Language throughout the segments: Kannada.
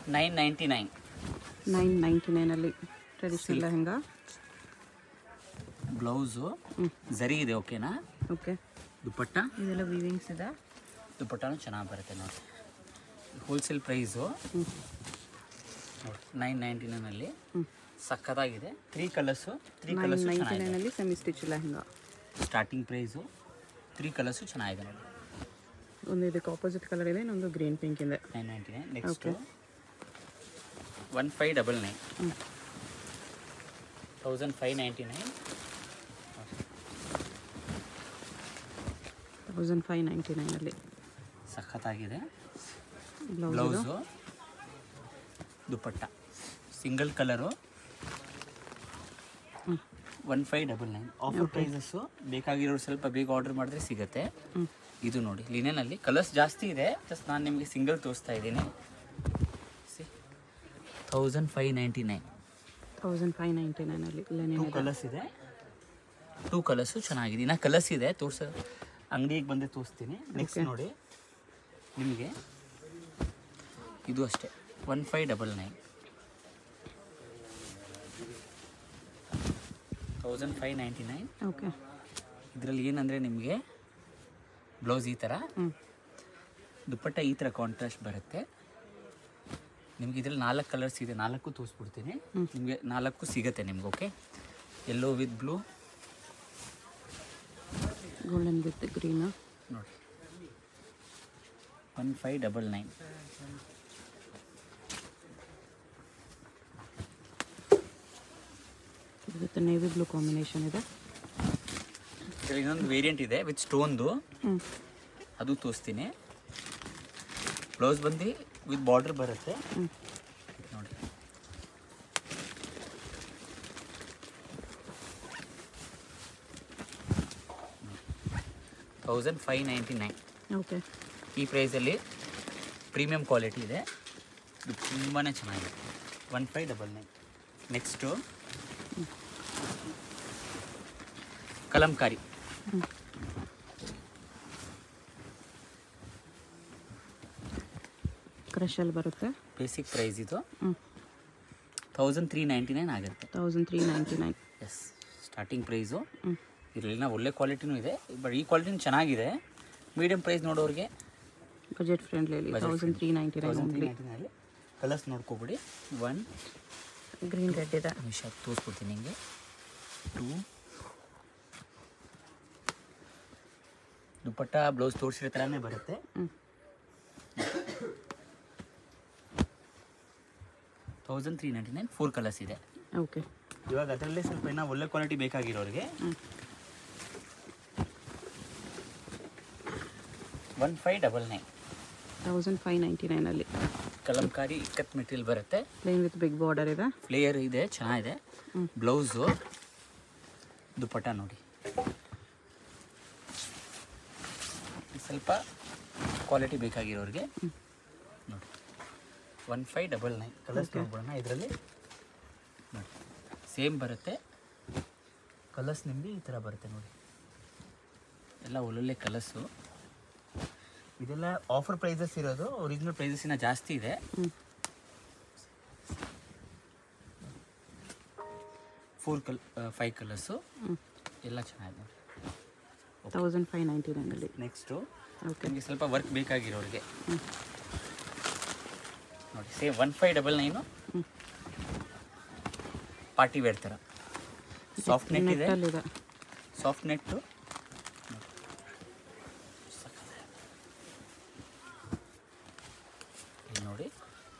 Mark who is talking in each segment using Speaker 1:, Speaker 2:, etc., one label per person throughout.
Speaker 1: Nine ninety nine
Speaker 2: nine ninety ನೈನಲ್ಲಿ ಟ್ರೆಡಿಷ್ನಲ್ ಲೆಹಂಗಾ
Speaker 1: ಬ್ಲೌಸು ಝರಿ ಇದೆ ಓಕೆನಾ
Speaker 2: ಓಕೆ
Speaker 1: ದುಪ್ಪಟ್ಟ
Speaker 2: ಇದೆಲ್ಲ ವಿವಿಂಗ್ಸ್ ಇದೆ
Speaker 1: ದುಪ್ಪಟ್ಟನೂ ಚೆನ್ನಾಗಿ ಬರುತ್ತೆ ನೋಡಿ ಹೋಲ್ಸೇಲ್ ಪ್ರೈಸು ನೋಡಿ ನೈನ್ ನೈಂಟಿ ನೈನಲ್ಲಿ ಸಖತ್ತಾಗಿದೆ three colours three
Speaker 2: nine
Speaker 1: colours
Speaker 2: ninety
Speaker 1: ಚೆನ್ನಾಗಿದೆ
Speaker 2: ನೈನಲ್ಲಿ semi stitch lehenga
Speaker 1: starting price three colours ಚೆನ್ನಾಗಿದೆ ನೋಡಿ
Speaker 2: ಒಂದು ಇದಕ್ಕೆ ಆಪೋಸಿಟ್ ಕಲರ್ ಇದೆ ಇನ್ನೊಂದು ಗ್ರೀನ್ ಪಿಂಕ್ ಇದೆ
Speaker 1: nine ninety nine next one five double nine thousand five ninety nine
Speaker 2: thousand five ninety ನೈನಲ್ಲಿ
Speaker 1: ಸಖತ್ತಾಗಿದೆ
Speaker 2: blouse
Speaker 1: blouse dupatta single colour one five double nine offer prices ಬೇಕಾಗಿರೋರು ಸ್ವಲ್ಪ ಬೇಗ ಆರ್ಡರ್ ಮಾಡಿದ್ರೆ ಸಿಗುತ್ತೆ ಇದು ನೋಡಿ ಲಿನೆನಲ್ಲಿ ಕಲರ್ಸ್ ಜಾಸ್ತಿ ಇದೆ ಜಸ್ಟ್ ನಾನು ನಿಮಗೆ ಸಿಂಗಲ್ ತೋರಿಸ್ತಾ ಇದ್ದೀನಿ thousand five ninety nine
Speaker 2: thousand five ninety ನೈನಲ್ಲಿ
Speaker 1: ಟೂ
Speaker 2: ಲೆನಿನ್
Speaker 1: ಕಲರ್ಸ್ ಇದೆ ಟೂ ಕಲರ್ಸು ಚೆನ್ನಾಗಿದೆ ಇನ್ನು ಕಲರ್ಸ್ ಇದೆ ತೋರ್ಸ ಅಂಗಡಿಗೆ ಬಂದೆ ತೋರಿಸ್ತೀನಿ ನೆಕ್ಸ್ಟ್ ನೋಡಿ ನಿಮಗೆ ಇದು ಅಷ್ಟೇ one five double nine thousand five ninety nine
Speaker 2: okay
Speaker 1: ಇದರಲ್ಲಿ ಏನಂದರೆ ನಿಮಗೆ ಬ್ಲೌಸ್ ಈ ಥರ
Speaker 2: ಹ್ಞೂ
Speaker 1: ದುಪ್ಪಟ್ಟ ಈ ಥರ ಕಾಂಟ್ರಾಸ್ಟ್ ಬರುತ್ತೆ ನಿಮ್ಗೆ ಇದ್ರಲ್ಲಿ ನಾಲ್ಕು ಕಲರ್ಸ್ ಇದೆ ನಾಲ್ಕು ತೋರಿಸ್ಬಿಡ್ತೀನಿ ನಿಮಗೆ ನಾಲ್ಕು ಸಿಗುತ್ತೆ ನಿಮ್ಗೆ okay yellow with blue
Speaker 2: golden with green
Speaker 1: ನೋಡಿ one five double nine
Speaker 2: with navy blue combination ಇದೆ
Speaker 1: ಇದರಲ್ಲಿ ಇನ್ನೊಂದು ವೇರಿಯಂಟ್ ಇದೆ ವಿತ್ ಸ್ಟೋನ್ದು
Speaker 2: ಹ್ಞೂ
Speaker 1: ಅದು ತೋರಿಸ್ತೀನಿ ಬ್ಲೌಸ್ ಬಂದು ವಿತ್ ಬಾರ್ಡರ್ ಬರುತ್ತೆ
Speaker 2: ಹ್ಞೂ
Speaker 1: ನೋಡಿ thousand five ninety nine
Speaker 2: okay
Speaker 1: ಈ ಪ್ರೈಸಲ್ಲಿ ಪ್ರೀಮಿಯಂ ಕ್ವಾಲಿಟಿ ಇದೆ ಇದು ತುಂಬಾ ಚೆನ್ನಾಗಿದೆ one five double nine next kalamkari
Speaker 2: ಕ್ರಷಲ್ಲಿ ಬರುತ್ತೆ
Speaker 1: ಬೇಸಿಕ್ ಪ್ರೈಸ್ ಇದು
Speaker 2: ಹ್ಞೂ
Speaker 1: ತೌಸಂಡ್ ತ್ರೀ ನೈಂಟಿ ನೈನ್ ಆಗುತ್ತೆ
Speaker 2: thousand three ninety nine
Speaker 1: yes starting price
Speaker 2: ಹ್ಞೂ
Speaker 1: ಇದರಲ್ಲಿನ ಒಳ್ಳೆ ಕ್ವಾಲಿಟಿನೂ ಇದೆ ಬಟ್ ಈ ಕ್ವಾಲಿಟಿನೂ ಚೆನ್ನಾಗಿದೆ ಮೀಡಿಯಂ ಪ್ರೈಸ್ ನೋಡೋರಿಗೆ
Speaker 2: budget friendly thousand three ninety nine
Speaker 1: thousand three
Speaker 2: only
Speaker 1: ninety ನೈನಲ್ಲಿ ಕಲರ್ಸ್ ನೋಡ್ಕೊಬಿಡಿ ಒನ್
Speaker 2: ಗ್ರೀನ್ ರೆಡ್ ಇದೆ
Speaker 1: ನಿಮಿಷ ತೋರಿಸ್ಕೊಡ್ತೀನಿ ನಿಮಗೆ ಟೂ ದುಪ್ಪಟ್ಟ ಬ್ಲೌಸ್ ತೋರಿಸಿರೋ ಥರನೇ ಬರುತ್ತೆ
Speaker 2: ಹ್ಞೂ
Speaker 1: thousand three ninety nine four colours ಇದೆ
Speaker 2: ಓಕೆ
Speaker 1: ಇವಾಗ ಅದರಲ್ಲೇ ಸ್ವಲ್ಪ ಇನ್ನೂ ಒಳ್ಳೆ ಕ್ವಾಲಿಟಿ ಬೇಕಾಗಿರೋರಿಗೆ
Speaker 2: ಹ್ಞೂ
Speaker 1: one five double nine
Speaker 2: thousand five ninety ನೈನಲ್ಲಿ
Speaker 1: ಕಲಂಕಾರಿ ಇಕ್ಕತ್ ಮೆಟೀರಿಯಲ್ ಬರುತ್ತೆ
Speaker 2: ಪ್ಲೇನ್ ವಿತ್ ಬಿಗ್ ಬಾರ್ಡರ್ ಇದೆ
Speaker 1: ಫ್ಲೇಯರ್ ಇದೆ ಚೆನ್ನಾಗಿದೆ
Speaker 2: ಹ್ಮ್.
Speaker 1: ಬ್ಲೌಸು ದುಪ್ಪಟ್ಟ ನೋಡಿ ಸ್ವಲ್ಪ ಕ್ವಾಲಿಟಿ ಬೇಕಾಗಿರೋರಿಗೆ ನೋಡಿ one five double nine colours ನೋಡ್ಬಿಡೋಣ ಇದರಲ್ಲಿ ನೋಡಿ ಸೇಮ್ ಬರುತ್ತೆ ಕಲರ್ಸ್ ನಿಮಗೆ ಈ ಥರ ಬರುತ್ತೆ ನೋಡಿ ಎಲ್ಲ ಒಳ್ಳೊಳ್ಳೆ ಕಲರ್ಸು ಇದೆಲ್ಲ ಆಫರ್ ಪ್ರೈಸಸ್ ಇರೋದು ಒರಿಜಿನಲ್ ಪ್ರೈಸಸ್ಸಿನ ಜಾಸ್ತಿ ಇದೆ
Speaker 2: ಹ್ಞೂ
Speaker 1: ಫೋರ್ ಕಲ್ ಫೈವ್ ಕಲರ್ಸು
Speaker 2: ಹ್ಞೂ
Speaker 1: ಎಲ್ಲ ಚೆನ್ನಾಗಿದೆ
Speaker 2: ತೌಸಂಡ್ ಫೈವ್ ನೈಂಟಿ ನೈನಲ್ಲಿ
Speaker 1: ನೆಕ್ಸ್ಟು
Speaker 2: ಓಕೆ
Speaker 1: ನಿಮಗೆ ಸ್ವಲ್ಪ ವರ್ಕ್ ಬೇಕಾಗಿರೋರಿಗೆ
Speaker 2: ಹ್ಞೂ
Speaker 1: ನೋಡಿ same one five double nine
Speaker 2: ಹ್ಞೂ
Speaker 1: ಪಾರ್ಟಿ ವೇರ್ ಥರ ಸಾಫ್ಟ್ ನೆಟ್ ಇದೆ
Speaker 2: ನೆಟ್ಟಲ್ಲಿದೆ
Speaker 1: ಸಾಫ್ಟ್ ನೆಟ್ಟು ಇಲ್ಲಿ ನೋಡಿ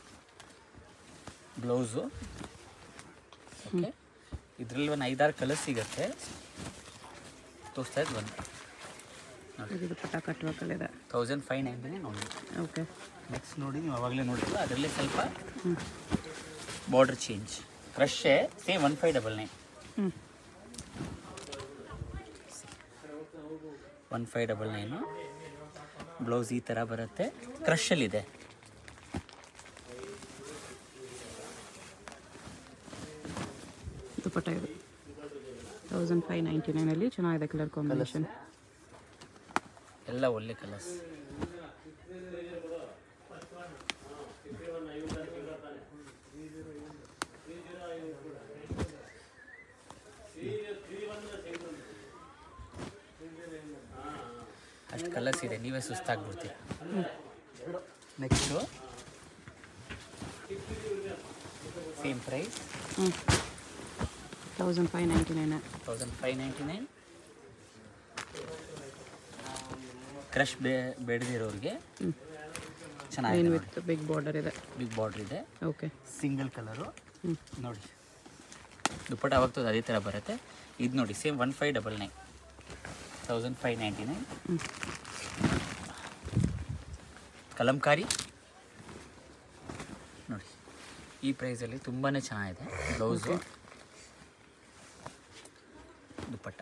Speaker 1: ಬ್ಲೌಸು ಓಕೆ ಇದರಲ್ಲಿ ಒಂದು ಐದಾರು ಕಲರ್ ಸಿಗುತ್ತೆ ತೋರಿಸ್ತಾ ಇದ್ದು ಒಂದು
Speaker 2: ಇದು ಪಟ ಕಟ್ಟುವ ಕಲಿದೆ
Speaker 1: ತೌಸಂಡ್ ಫೈವ್ ನೈಂಟಿನೇ ನೋಡಿ
Speaker 2: ಓಕೆ
Speaker 1: ನೆಕ್ಸ್ಟ್ ನೋಡಿ ನೀವು ಅವಾಗಲೇ ನೋಡಿದ್ರು ಅದರಲ್ಲೇ ಸ್ವಲ್ಪ
Speaker 2: ಹ್ಞೂ
Speaker 1: ಬಾರ್ಡರ್ ಚೇಂಜ್ ಕ್ರಶ್ಶೇ same one five double nine
Speaker 2: ಹ್ಞೂ
Speaker 1: one five double nine blouse ಈ ಥರ ಬರುತ್ತೆ ಕ್ರಷಲ್ಲಿದೆ
Speaker 2: ದುಪ್ಪಟ್ಟ ಇದು ತೌಸಂಡ್ ಫೈವ್ ನೈಂಟಿ ನೈನಲ್ಲಿ ಚೆನ್ನಾಗಿದೆ ಕಲರ್ ಕಾಂಬಿನೇಷನ್
Speaker 1: ಎಲ್ಲ ಒಳ್ಳೆ ಕಲರ್ಸ್ ಕಲರ್ಸ್ ಇದೆ ನೀವೇ ಸುಸ್ತಾಗ್ಬಿಡ್ತೀರ ನೆಕ್ಸ್ಟು ಸೇಮ್ ಪ್ರೈಸ್
Speaker 2: ಹ್ಞೂ thousand five ninety nine
Speaker 1: thousand five ninety nine crush ಬೇ ಬೇಡದಿರೋರಿಗೆ
Speaker 2: ಹ್ಞೂ
Speaker 1: ಚೆನ್ನಾಗಿದೆ
Speaker 2: ಲೈನ್
Speaker 1: ನೋಡಿ
Speaker 2: ವಿತ್ ಬಿಗ್ ಬಾರ್ಡರ್ ಇದೆ
Speaker 1: ಬಿಗ್ ಬಾರ್ಡ್ರ್ ಇದೆ
Speaker 2: ಓಕೆ
Speaker 1: ಸಿಂಗಲ್ ಕಲರು
Speaker 2: ಹ್ಞೂ
Speaker 1: ನೋಡಿ ದುಪ್ಪಟ್ಟ ಅವಾಗ್ತದೆ ಅದೇ ಥರ ಬರುತ್ತೆ ಇದು ನೋಡಿ same one five double nine thousand five ninety nine
Speaker 2: ಹ್ಞೂ
Speaker 1: ಕಲಂಕಾರಿ ನೋಡಿ ಈ ಪ್ರೈಸಲ್ಲಿ ತುಂಬಾ ಚೆನ್ನಾಗಿದೆ ಬ್ಲೌಸು ದುಪ್ಪಟ್ಟ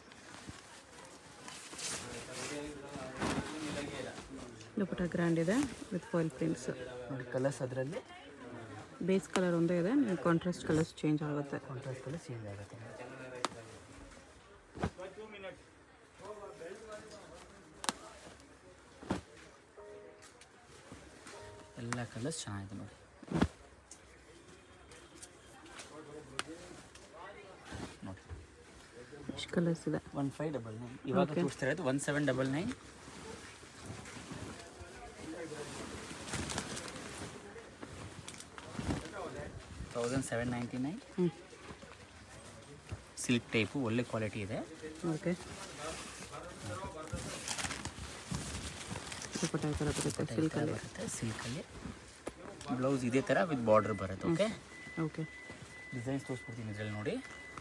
Speaker 2: ದುಪಟ್ಟ ಗ್ರ್ಯಾಂಡ್ ಇದೆ ವಿತ್ ಫಾಯಿಲ್ ಪ್ರಿಂಟ್ಸ್
Speaker 1: ನೋಡಿ ಕಲರ್ಸ್ ಅದರಲ್ಲಿ
Speaker 2: ಬೇಸ್ ಕಲರ್ ಒಂದೇ ಇದೆ ನೀವು ಕಾಂಟ್ರಾಸ್ಟ್ ಕಲರ್ಸ್ ಚೇಂಜ್ ಆಗುತ್ತೆ
Speaker 1: ಕಾಂಟ್ರಾಸ್ಟ್ ಕಲರ್ ಚೇಂಜ್ ಆಗುತ್ತೆ ಎಲ್ಲ ಕಲರ್ಸ್ ಚೆನ್ನಾಗಿದೆ ನೋಡಿ ನೋಡಿ
Speaker 2: ಇಷ್ಟು ಕಲರ್ಸ್ ಇದೆ
Speaker 1: ಒನ್ ಫೈವ್ ಡಬಲ್ ನೈನ್ ಇವಾಗ
Speaker 2: Okay.
Speaker 1: ತೋರಿಸ್ತಾ ಇರೋದು one seven double nine thousand seven ninety nine
Speaker 2: ಹ್ಞೂ
Speaker 1: ಸಿಲ್ಕ್ ಟೈಪು ಒಳ್ಳೆ ಕ್ವಾಲಿಟಿ ಇದೆ
Speaker 2: ಓಕೆ ದುಪಟ್ಟ ಈ ಥರ ಬರುತ್ತೆ ಸಿಲ್ಕಲ್ಲಿ
Speaker 1: ಬರುತ್ತೆ ಸಿಲ್ಕಲ್ಲಿ ಬ್ಲೌಸ್ ಇದೇ ಥರ ವಿತ್ ಬಾರ್ಡರ್ ಬರುತ್ತೆ ಓಕೆ
Speaker 2: ಓಕೆ
Speaker 1: ಡಿಸೈನ್ಸ್ ತೋರಿಸ್ಬಿಡ್ತೀನಿ ಇದರಲ್ಲಿ ನೋಡಿ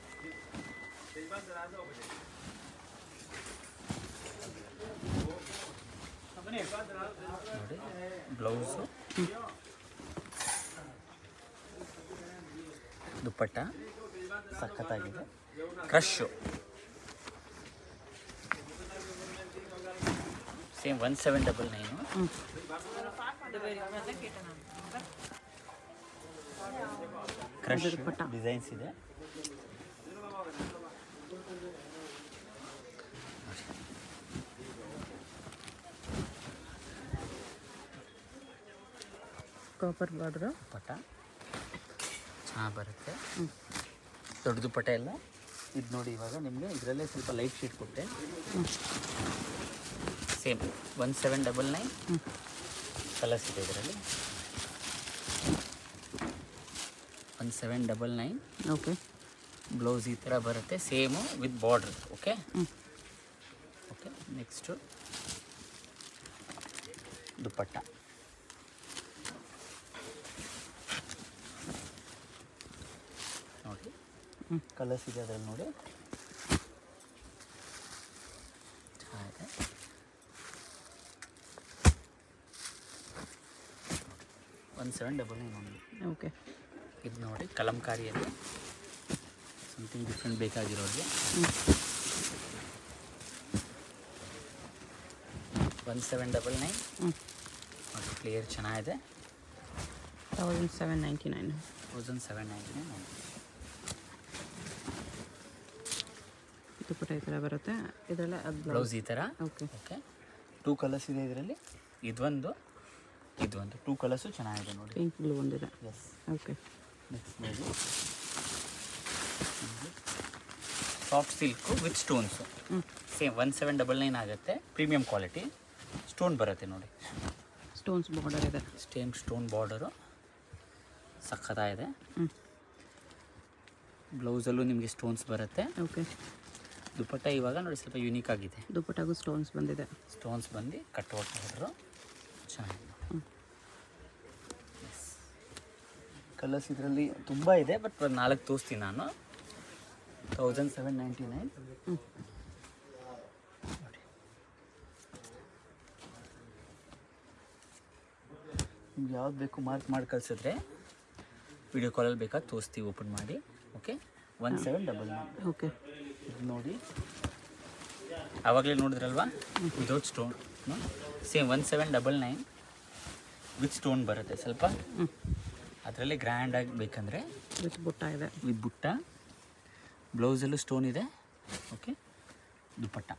Speaker 1: ನೋಡಿ ಬ್ಲೌಸು ದುಪ್ಪಟ್ಟ ಸಖತ್ತಾಗಿದೆ crush same one seven double nine
Speaker 2: ಹ್ಞೂ
Speaker 1: ಕ್ರಶ್
Speaker 2: ದುಪ್ಪಟ್ಟ.
Speaker 1: ಡಿಸೈನ್ಸ್ ಇದೆ
Speaker 2: ಕಾಪರ್ ಬಾರ್ಡ್ರು
Speaker 1: ಪಟ ಚೆನ್ನಾಗಿ ಬರುತ್ತೆ
Speaker 2: ಹ್ಞೂ
Speaker 1: ದೊಡ್ಡ ದುಪ್ಪಟ್ಟ ಎಲ್ಲ ಇದು ನೋಡಿ ಇವಾಗ ನಿಮಗೆ ಇದರಲ್ಲೇ ಸ್ವಲ್ಪ ಲೈಟ್ ಶೀಟ್ ಕೊಟ್ಟೆ
Speaker 2: ಹ್ಞೂ
Speaker 1: same one seven double nine
Speaker 2: ಹ್ಞೂ
Speaker 1: ಕಲರ್ಸ್ ಇದೆ ಇದರಲ್ಲಿ one seven double nine
Speaker 2: okay
Speaker 1: blouse ಈ ಥರ ಬರುತ್ತೆ ಸೇಮು ವಿತ್ ಬಾರ್ಡ್ರ್ ಓಕೆ
Speaker 2: ಹ್ಞೂ
Speaker 1: ಓಕೆ ನೆಕ್ಸ್ಟು ದುಪ್ಪಟ್ಟ ನೋಡಿ
Speaker 2: ಹ್ಞೂ
Speaker 1: ಕಲರ್ಸ್ ಇದೆ ಅದರಲ್ಲಿ ನೋಡಿ ಚೆನ್ನಾಗಿದೆ ಒನ್ ಸೆವೆನ್ ಡಬಲ್ ನೈನ್ ಒಂದು
Speaker 2: ಓಕೆ
Speaker 1: ಇದು ನೋಡಿ ಕಲಂಕಾರಿಯಲ್ಲಿ ಸಮಥಿಂಗ್ ಡಿಫ್ರೆಂಟ್ ಬೇಕಾಗಿರೋರಿಗೆ
Speaker 2: ಹ್ಞೂ
Speaker 1: ಒನ್ ಸೆವೆನ್ ಡಬಲ್ ನೈನ್
Speaker 2: ಹ್ಞೂ
Speaker 1: ನೋಡಿ ಕ್ಲಿಯರ್ ಚೆನ್ನಾಗಿದೆ
Speaker 2: thousand seven ninety nine
Speaker 1: thousand seven ninety nine
Speaker 2: dupatta ಈ ಥರ ಬರುತ್ತೆ ಇದರಲ್ಲೇ ಅದು ಬ್ಲೌಸ್
Speaker 1: ಬ್ಲೌಸ್ ಈ ಥರ
Speaker 2: ಓಕೆ
Speaker 1: ಓಕೆ ಟೂ ಕಲರ್ಸ್ ಇದೆ ಇದರಲ್ಲಿ ಇದೊಂದು ಇದೊಂದು ಟೂ ಕಲರ್ಸು ಚೆನ್ನಾಗಿದೆ ನೋಡಿ
Speaker 2: ಪಿಂಕ್ ಬ್ಲೂ ಒಂದಿದೆ
Speaker 1: ಎಸ್
Speaker 2: ಓಕೆ
Speaker 1: ನೆಕ್ಸ್ಟ್ ನೋಡಿ ಸಾಫ್ಟ್ ಸಿಲ್ಕು ವಿತ್ ಸ್ಟೋನ್ಸು
Speaker 2: ಹ್ಞೂ
Speaker 1: same one seven double nine ಆಗುತ್ತೆ ಪ್ರೀಮಿಯಂ ಕ್ವಾಲಿಟಿ ಸ್ಟೋನ್ ಬರುತ್ತೆ ನೋಡಿ
Speaker 2: ಸ್ಟೋನ್ಸ್ ಬಾರ್ಡರ್ ಇದೆ
Speaker 1: ಸ್ಟೇಮ್ ಸ್ಟೋನ್ ಬಾರ್ಡರು ಸಖತ್ತಾಗಿದೆ
Speaker 2: ಹ್ಞೂ
Speaker 1: ಬ್ಲೌಸಲ್ಲೂ ನಿಮಗೆ ಸ್ಟೋನ್ಸ್ ಬರುತ್ತೆ
Speaker 2: ಓಕೆ
Speaker 1: ದುಪ್ಪಟ್ಟ ಇವಾಗ ನೋಡಿ ಸ್ವಲ್ಪ ಯುನೀಕ್ ಆಗಿದೆ
Speaker 2: ದುಪಟ್ಟಾಗೂ ಸ್ಟೋನ್ಸ್ ಬಂದಿದೆ
Speaker 1: ಸ್ಟೋನ್ಸ್ ಬಂದು ಕಟ್ ಔಟ್ ಮಾಡಿದ್ರು ಚೆನ್ನಾಗಿದೆ
Speaker 2: ಹ್ಮ್.
Speaker 1: ಕಲರ್ಸ್ ಇದರಲ್ಲಿ ತುಂಬ ಇದೆ ಬಟ್ ಒಂದು ನಾಲ್ಕು ತೋರಿಸ್ತೀನಿ ನಾನು ತೌಸಂಡ್ ಸೆವೆನ್ ನೈಂಟಿ ನೈನ್
Speaker 2: ಹ್ಞೂ
Speaker 1: ನಿಮ್ಗೆ ಯಾವ್ದು ಬೇಕು ಮಾರ್ಕ್ ಮಾಡಿ ಕಳಿಸಿದ್ರೆ ವಿಡಿಯೋ ಕಾಲಲ್ಲಿ ಬೇಕಾದ್ರೆ ತೋರಿಸ್ತೀವಿ ಓಪನ್ ಮಾಡಿ okay one seven double nine
Speaker 2: okay
Speaker 1: ಇದು ನೋಡಿ ಆವಾಗಲೇ ನೋಡಿದ್ರಲ್ವಾ without stone same one seven double nine with stone ಬರುತ್ತೆ ಸ್ವಲ್ಪ
Speaker 2: ಹ್ಞೂ
Speaker 1: ಅದರಲ್ಲೇ ಗ್ರ್ಯಾಂಡಾಗಿ ಬೇಕಂದರೆ
Speaker 2: ವಿತ್ ಬುಟ್ಟ ಇದೆ
Speaker 1: ವಿತ್ ಬುಟ್ಟ ಬ್ಲೌಸಲ್ಲೂ ಸ್ಟೋನ್ ಇದೆ okay dupatta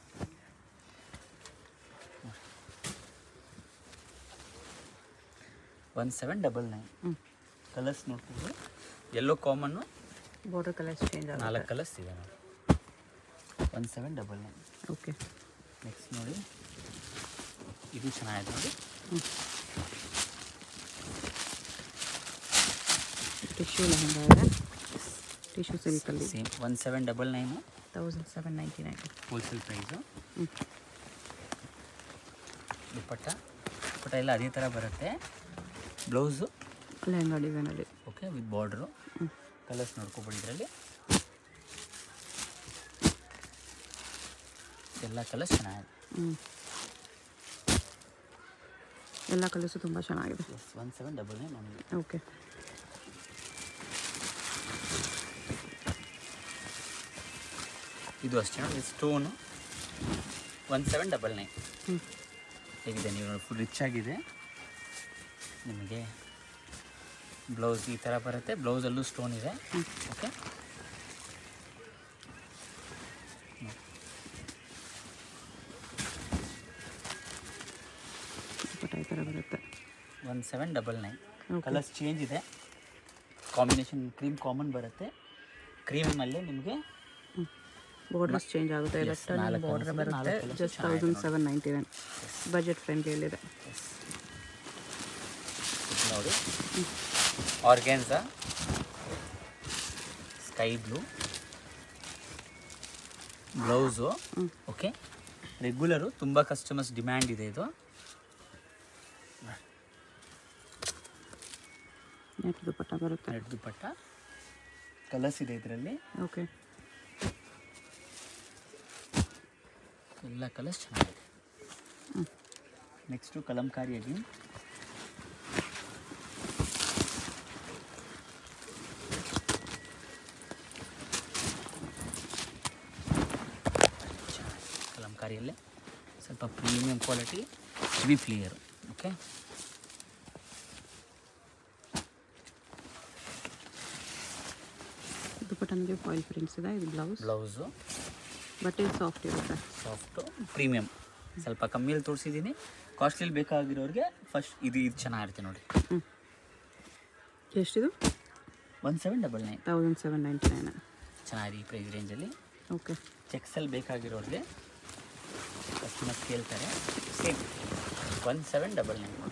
Speaker 1: one seven double nine
Speaker 2: ಹ್ಞೂ
Speaker 1: ಕಲರ್ಸ್ ನೋಡ್ಕೊಂಡು ಎಲ್ಲೋ ಕಾಮನ್ನು
Speaker 2: ಬಾರ್ಡರ್ ಕಲರ್ಸ್ ಚೇಂಜ್
Speaker 1: ನಾಲ್ಕು
Speaker 2: ಆಗುತ್ತೆ
Speaker 1: ಕಲರ್ಸ್ ಇದೆ ನೋಡಿ one seven double nine
Speaker 2: okay
Speaker 1: next ನೋಡಿ ಇದು ಚೆನ್ನಾಗಿದೆ ನೋಡಿ
Speaker 2: ಟಿಶ್ಯೂ ಲೆಹಂಗಾ ಇದೆ ಟಿಶ್ಯೂ ಸಿಲ್ಕಲ್ಲಿ
Speaker 1: same one seven double nine
Speaker 2: thousand seven ninety nine
Speaker 1: wholesale price
Speaker 2: ಹ್ಞೂ
Speaker 1: ದುಪ್ಪಟ್ಟ ದುಪ್ಪಟ್ಟ ಎಲ್ಲ ಅದೇ ಥರ ಬರುತ್ತೆ ಬ್ಲೌಸು
Speaker 2: ಲೆಹಂಗಾ ಡಿಸೈನಲ್ಲಿ
Speaker 1: ಓಕೆ ವಿತ್ ಬಾರ್ಡ್ರು ಕಲರ್ಸ್ ನೋಡ್ಕೊಬಿಡಿ ಇದರಲ್ಲಿ ಎಲ್ಲ ಕಲರ್ಸ್ ಚೆನ್ನಾಗಿದೆ
Speaker 2: ಹ್ಞೂ ಎಲ್ಲ ಕಲರ್ಸು ತುಂಬ ಚೆನ್ನಾಗಿದೆ
Speaker 1: yes one seven double nine only
Speaker 2: okay
Speaker 1: ಇದು ಅಷ್ಟೇ ನೋಡಿ stone one seven double nine
Speaker 2: ಹ್ಞೂ
Speaker 1: ಹೇಗಿದೆ ನೀವು ನೋಡಿ ಫುಲ್ ರಿಚ್ ಆಗಿದೆ ನಿಮಗೆ ಬ್ಲೌಸ್ ಈ ಥರ ಬರುತ್ತೆ ಬ್ಲೌಸಲ್ಲೂ ಸ್ಟೋನ್ ಇದೆ ಓಕೆ
Speaker 2: ಬಟ್ ಈ ಥರ ಬರುತ್ತೆ
Speaker 1: one seven double nine
Speaker 2: Okay.
Speaker 1: Colours change ಇದೆ ಕಾಂಬಿನೇಷನ್ ಕ್ರೀಮ್ ಕಾಮನ್ ಬರುತ್ತೆ ಕ್ರೀಮಲ್ಲೇ ನಿಮಗೆ
Speaker 2: ಬಾರ್ಡರ್ಸ್ ಚೇಂಜ್ ಆಗುತ್ತೆ ಎಲ್ಲ
Speaker 1: Yes,
Speaker 2: ಟರ್ನಿಂಗ್
Speaker 1: ನಾಲ್ಕು
Speaker 2: ಬಾರ್ಡರ್
Speaker 1: ಅನ್ಸುತ್ತೆ,
Speaker 2: ಬರುತ್ತೆ
Speaker 1: ನಾಲ್ಕು colours
Speaker 2: ಜಸ್ಟ್
Speaker 1: ಚೆನ್ನಾಗಿದೆ
Speaker 2: ತೌಸಂಡ್
Speaker 1: ನೋಡಿ.
Speaker 2: ಸೆವೆನ್ ನೈಂಟಿ ನೈನ್ ಬಜೆಟ್ ಫ್ರೆಂಡ್ಲಿಯಲ್ಲಿದೆ
Speaker 1: ಎಸ್ ನೋಡಿ organza sky blue blouse okay regular ತುಂಬ ಕಸ್ಟಮರ್ಸ್ ಡಿಮ್ಯಾಂಡ್ ಇದೆ ಇದು
Speaker 2: ನೆಟ್ ದುಪ್ಪಟ್ಟ ಬರುತ್ತೆ
Speaker 1: ನೆಟ್ ದುಪ್ಪಟ್ಟ ಕಲರ್ಸ್ ಇದೆ ಇದರಲ್ಲಿ
Speaker 2: ಓಕೆ
Speaker 1: ಎಲ್ಲ ಕಲರ್ಸ್ ಚೆನ್ನಾಗಿದೆ ನೆಕ್ಸ್ಟು ಕಲಂಕಾರಿ ಅಗೇನ್ ಕಲಂಕಾರಿಯಲ್ಲೇ ಸ್ವಲ್ಪ premium quality heavy flare okay
Speaker 2: dupatta ನಮಗೆ ಫಾಯಿಲ್ ಪ್ರಿಂಟ್ಸ್ ಇದೆ ಇದು ಬ್ಲೌಸ್
Speaker 1: ಬ್ಲೌಸು
Speaker 2: ಬಟ್ಟೆ ಸಾಫ್ಟ್ ಇರುತ್ತೆ
Speaker 1: ಸಾಫ್ಟು ಪ್ರೀಮಿಯಂ ಸ್ವಲ್ಪ ಕಮ್ಮಿಯಲ್ಲಿ ತೋರಿಸಿದ್ದೀನಿ ಕಾಸ್ಟ್ಲಿಲಿ ಬೇಕಾಗಿರೋರಿಗೆ ಫಸ್ಟ್ ಇದು ಇದು ಚೆನ್ನಾಗಿರುತ್ತೆ ನೋಡಿ
Speaker 2: ಹ್ಞೂ ಎಷ್ಟಿದು
Speaker 1: one seven double nine
Speaker 2: thousand seven ninety nine
Speaker 1: ಚೆನ್ನಾಗಿದೆ ಈ ಪ್ರೈಸ್ ರೇಂಜಲ್ಲಿ
Speaker 2: ಓಕೆ
Speaker 1: ಚೆಕ್ಸಲ್ಲಿ ಬೇಕಾಗಿರೋರಿಗೆ ಕಸ್ಟಮರ್ಸ್ ಕೇಳ್ತಾರೆ same one seven double nine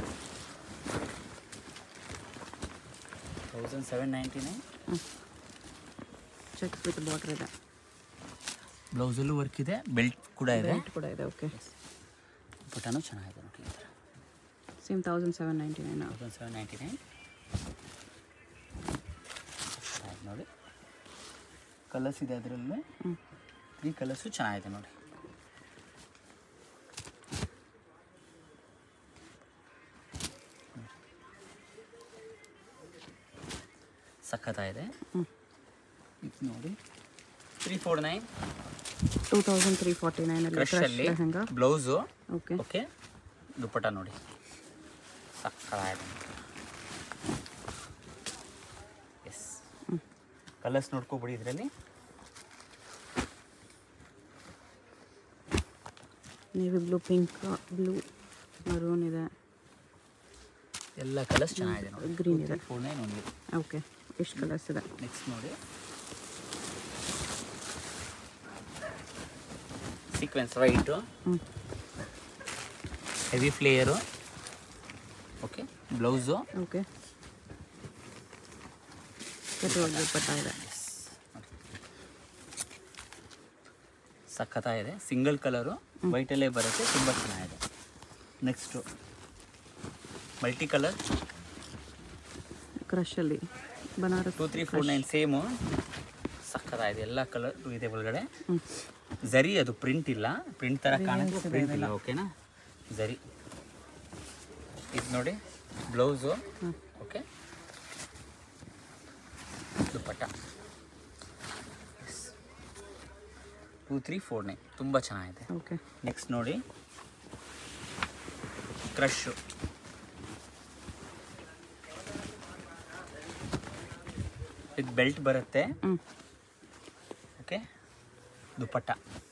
Speaker 1: thousand seven ninety nine
Speaker 2: checks with border ಇದೆ
Speaker 1: ಬ್ಲೌಸಲ್ಲೂ ವರ್ಕ್ ಇದೆ ಬೆಲ್ಟ್ ಕೂಡ ಇದೆ
Speaker 2: ರೇಟ್ ಕೂಡ ಇದೆ ಓಕೆ
Speaker 1: ಪುಟನೂ ಚೆನ್ನಾಗಿದೆ ನೋಡಿ ಈ ಥರ
Speaker 2: same thousand seven ninety nine
Speaker 1: thousand seven ninety nine ನೋಡಿ ಕಲರ್ಸ್ ಇದೆ ಅದರಲ್ಲೇ
Speaker 2: ಹ್ಞೂ
Speaker 1: ತ್ರೀ ಕಲರ್ಸು ಚೆನ್ನಾಗಿದೆ ನೋಡಿ ಸಖತ್ತಾಗಿದೆ
Speaker 2: ಹ್ಞೂ
Speaker 1: ಇದು ನೋಡಿ three four nine
Speaker 2: two thousand three forty ನೈನಲ್ಲಿ ಕ್ರಶ್
Speaker 1: ಕ್ರಷಲ್ಲಿ
Speaker 2: lehenga
Speaker 1: blouse
Speaker 2: okay
Speaker 1: okay dupatta ನೋಡಿ ಸಕ್ಕತ್ತಾಗಿದೆ ಎಸ್ ಕಲರ್ಸ್ ನೋಡ್ಕೊಬಿಡಿ ಇದರಲ್ಲಿ
Speaker 2: navy blue pink blue maroon ಇದೆ
Speaker 1: ಎಲ್ಲ ಕಲರ್ಸ್ ಚೆನ್ನಾಗಿದೆ ನೋಡಿ
Speaker 2: ಗ್ರೀನ್ ಇದೆ
Speaker 1: ಫೋರ್ ನೈನ್ ಒಂದು
Speaker 2: ಓಕೆ ಎಷ್ಟು ಕಲರ್ಸ್ ಇದೆ
Speaker 1: ನೆಕ್ಸ್ಟ್ ನೋಡಿ ಸೀಕ್ವೆನ್ಸ್ ವೈಟು
Speaker 2: ಹ್ಞೂ
Speaker 1: heavy flare okay blouse
Speaker 2: okay ಕಟ್ಟುವಾಗ ದುಪ್ಪಟ್ಟ ಇದೆ
Speaker 1: ಸಖತ್ತಾಗಿದೆ ಸಿಂಗಲ್ ಕಲರು ವೈಟಲ್ಲೇ ಬರುತ್ತೆ ತುಂಬ ಚೆನ್ನಾಗಿದೆ ನೆಕ್ಸ್ಟು ಮಲ್ಟಿ ಕಲರ್
Speaker 2: ಕ್ರಶಲ್ಲಿ Banaras
Speaker 1: two three four nine same ಸಖತ್ತಾಗಿದೆ ಎಲ್ಲ ಕಲರ್ ಇದೆ ಒಳಗಡೆ
Speaker 2: ಹ್ಞೂ
Speaker 1: ಜರಿ ಅದು ಪ್ರಿಂಟ್ ಇಲ್ಲ ಪ್ರಿಂಟ್ ಥರ ಕಾಣುತ್ತೆ ಪ್ರಿಂಟ್ ಇಲ್ಲ ಓಕೆನಾ ಜರಿ ಇದು ನೋಡಿ ಬ್ಲೌಸು
Speaker 2: ಹ್ಞೂ
Speaker 1: okay dupatta two three four nine ತುಂಬ ಚೆನ್ನಾಗಿದೆ
Speaker 2: ಓಕೆ
Speaker 1: ನೆಕ್ಸ್ಟ್ ನೋಡಿ ಕ್ರಶು ಇದು ಬೆಲ್ಟ್ ಬರುತ್ತೆ
Speaker 2: ಹ್ಞೂ
Speaker 1: ಓಕೆ ದುಪ್ಪಟ್ಟ